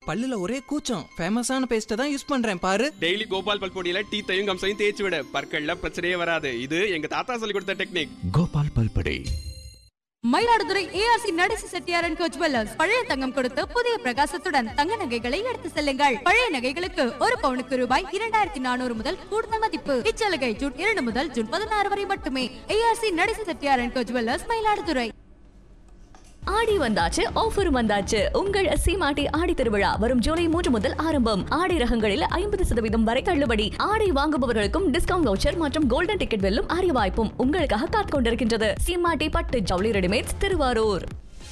பல்லுல ஒரே கூச்சம் ஃபேமஸான பேஸ்ட்டை தான் யூஸ் பண்றேன் பாரு டெய்லி கோபால் பல்பொடியில டீத்தையும் கம்சையும் தேய்ச்சி விட பற்கள்ல பிரச்சனையே வராது இது எங்க தாத்தா சொல்லி கொடுத்த டெக்னிக் கோபால் பல்படே மயிலாடுதுறை ஏஆர்சி நடேசி செட்டியாரன் கோ ஜுவல்லர்ஸ் பழைய தங்கம் கொடுத்து புதிய பிரகாசத்துடன் தங்க நகைகளை எடுத்து செல்லுங்கள் பழைய நகைகளுக்கு ஒரு பவுனுக்கு ரூபாய் இரண்டாயிரத்தி நானூறு முதல் கூடுதல் மதிப்பு இச்சலுகை ஜூன் இரண்டு முதல் ஜூன் பதினாறு வரை மட்டுமே ஏஆர்சி நடேசி செட்டியாரன் கோ ஜுவல்லர்ஸ் மயிலாடுதுறை ஆடி வந்தாச்சு ஆஃபர் வந்தாச்சு உங்கள் சீமாட்டி ஆடி திருவிழா வரும் ஜூலை மூன்று முதல் ஆரம்பம் ஆடி ரகங்களில் ஐம்பது சதவீதம் வரை தள்ளுபடி ஆடை வாங்குபவர்களுக்கும் டிஸ்கவுண்ட் வவுச்சர் மற்றும் கோல்டன் டிக்கெட் வெல்லும் அரிய வாய்ப்பும் உங்களுக்காக காத்துக் கொண்டிருக்கின்றது சீமாட்டி பட்டு ஜவுளி ரெடிமேட்ஸ் திருவாரூர்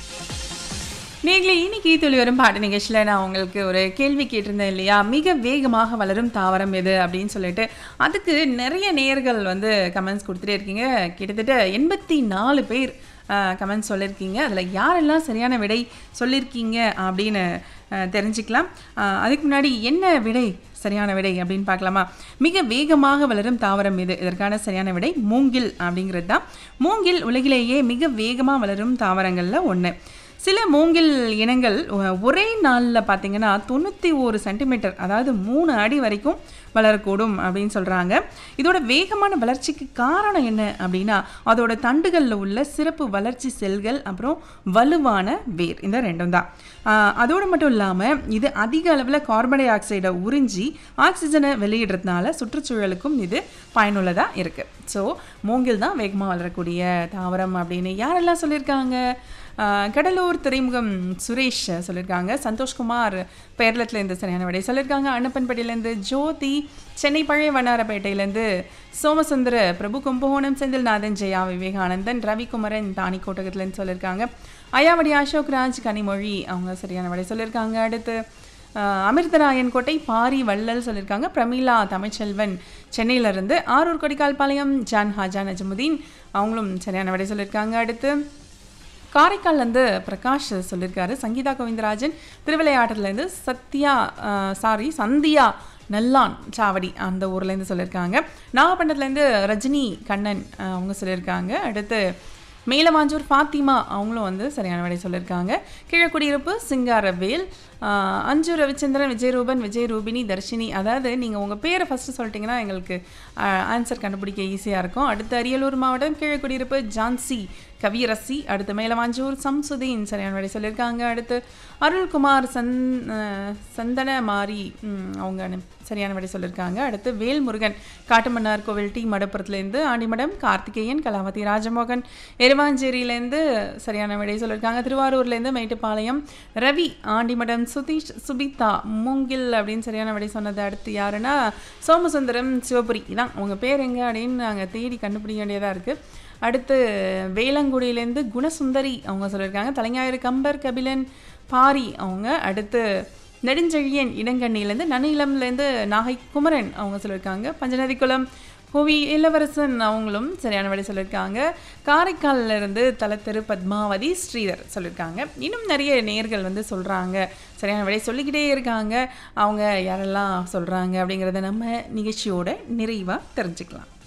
நீங்களே இன்னைக்கு துளி வரும் பாட்டு நிகழ்ச்சியில் நான் உங்களுக்கு ஒரு கேள்வி கேட்டிருந்தேன் இல்லையா மிக வேகமாக வளரும் தாவரம் எது அப்படின்னு சொல்லிட்டு அதுக்கு நிறைய நேயர்கள் வந்து கமெண்ட்ஸ் கொடுத்துட்டே இருக்கீங்க கிட்டத்தட்ட எண்பத்தி நாலு பேர் கமெண்ட்ஸ் சொல்லியிருக்கீங்க அதில் யாரெல்லாம் சரியான விடை சொல்லியிருக்கீங்க அப்படின்னு அஹ், தெரிஞ்சுக்கலாம் அஹ், அதுக்கு முன்னாடி என்ன விடை சரியான விடை அப்படின்னு பார்க்கலாமா மிக வேகமாக வளரும் தாவரம் இது இதற்கான சரியான விடை மூங்கில் அப்படிங்கிறது தான் மூங்கில் உலகிலேயே மிக வேகமாக வளரும் தாவரங்களில் ஒன்று சில மூங்கில் இனங்கள் ஒ- ஒரே நாளில் பார்த்தீங்கன்னா தொண்ணூற்றி ஒரு சென்டிமீட்டர் அதாவது மூணு அடி வரைக்கும் வளரக்கூடும் அப்படின்னு சொல்கிறாங்க இதோட வேகமான வளர்ச்சிக்கு காரணம் என்ன அப்படின்னா அதோட தண்டுகளில் உள்ள சிறப்பு வளர்ச்சி செல்கள் அப்புறம் வலுவான வேர் இந்த ரெண்டும் தான் ஆஹ் அதோடு மட்டும் இல்லாமல் இது அதிக அளவில் கார்பன் டை ஆக்சைடை உறிஞ்சி ஆக்சிஜனை வெளியிடுறதுனால சுற்றுச்சூழலுக்கும் இது பயனுள்ளதாக இருக்குது ஸோ மூங்கில் தான் வேகமாக வளரக்கூடிய தாவரம் அப்படின்னு யாரெல்லாம் சொல்லியிருக்காங்க ஆஹ் கடலூர் துறைமுகம் சுரேஷ் சொல்லியிருக்காங்க சந்தோஷ்குமார் பேரளத்துலேருந்து சரியான விடை சொல்லியிருக்காங்க அன்னப்பன்பட்டியிலேருந்து ஜோதி சென்னை பழைய வண்ணாரப்பேட்டையிலேருந்து சோமசுந்தர பிரபு கும்பகோணம் செந்தில்நாதன் ஜெயா விவேகானந்தன் ரவிக்குமரன் தானிக்கோட்டகத்துலேருந்து சொல்லியிருக்காங்க ஐயாவடி அசோக் ராஜ் கனிமொழி அவங்க சரியான விடை சொல்லியிருக்காங்க அடுத்து ஆஹ் அமிர்தராயன் கோட்டை பாரி வள்ளல் சொல்லியிருக்காங்க பிரமீளா தமிழ்ச்செல்வன் சென்னையிலேருந்து ஆரூர் கொடிக்கால்பாளையம் ஜான் ஹாஜா நஜமுதீன் அவங்களும் சரியான விடை சொல்லியிருக்காங்க அடுத்து காரைக்கால்லேருந்து பிரகாஷ் சொல்லியிருக்காரு சங்கீதா கோவிந்தராஜன் திருவிளையாட்டத்துலேருந்து சத்யா சாரி சந்தியா நல்லான் சாவடி அந்த ஊர்லேருந்து சொல்லியிருக்காங்க நாகப்பட்டினத்துலேருந்து ரஜினி கண்ணன் அஹ், அவங்க சொல்லியிருக்காங்க அடுத்து மேலவாஞ்சூர் ஃபாத்திமா அவங்களும் வந்து சரியான விடை சொல்லியிருக்காங்க கீழக்குடியிருப்பு சிங்காரவேல் ஆஹ், அஞ்சு ரவிச்சந்திரன் விஜயரூபன் விஜயரூபினி தர்ஷினி அதாவது நீங்கள் உங்கள் பேரை ஃபஸ்ட்டு சொல்லிட்டீங்கன்னா எங்களுக்கு ஆன்சர் கண்டுபிடிக்க ஈஸியாக இருக்கும் அடுத்து அரியலூர் மாவட்டம் கீழக்குடியிருப்பு ஜான்சி கவியரசி அடுத்து மேலவாஞ்சூர் சம்சுதீன் சரியான விடை சொல்லியிருக்காங்க அடுத்து அருள்குமார் சந் அஹ், சந்தன மாரி ம், அவங்க அனு- சரியான விடை சொல்லியிருக்காங்க அடுத்து வேல்முருகன் காட்டுமன்னார் கோவில் டி மடப்புறத்துலேருந்து ஆண்டிமடம் கார்த்திகேயன் கலாவதி ராஜமோகன் எருவாஞ்சேரியிலேருந்து சரியான விடை சொல்லியிருக்காங்க திருவாரூர்லேருந்து மேட்டுப்பாளையம் ரவி ஆண்டிமடம் சுதீஷ் சுபிதா மூங்கில் அப்படின்னு சரியான விடை சொன்னது அடுத்து யாருன்னா சோமசுந்தரம் சிவபுரி இதான் உங்கள் பேர் எங்க அப்படின்னு நாங்கள் தேடி கண்டுபிடிக்க வேண்டியதாக இருக்குது அடுத்து வேளங்குடியிலேருந்து குணசுந்தரி அவங்க சொல்லியிருக்காங்க தலைஞாயிறு கம்பர் கபிலன் பாரி அவங்க அடுத்து நெடுஞ்செழியன் இடங்கண்ணிலேருந்து நன்னிலம்லேருந்து நாகை குமரன் அவங்க சொல்லியிருக்காங்க பஞ்சநதிக்குளம் புவி இளவரசன் அவங்களும் சரியான விடை சொல்லியிருக்காங்க காரைக்கால்ல இருந்து தலத்தெரு பத்மாவதி ஸ்ரீதர் சொல்லியிருக்காங்க இன்னும் நிறைய நேர்கள் வந்து சொல்கிறாங்க சரியான விடை சொல்லிக்கிட்டே இருக்காங்க அவங்க யாரெல்லாம் சொல்கிறாங்க அப்படிங்கிறத நம்ம நிகழ்ச்சியோட நிறைவாக தெரிஞ்சுக்கலாம்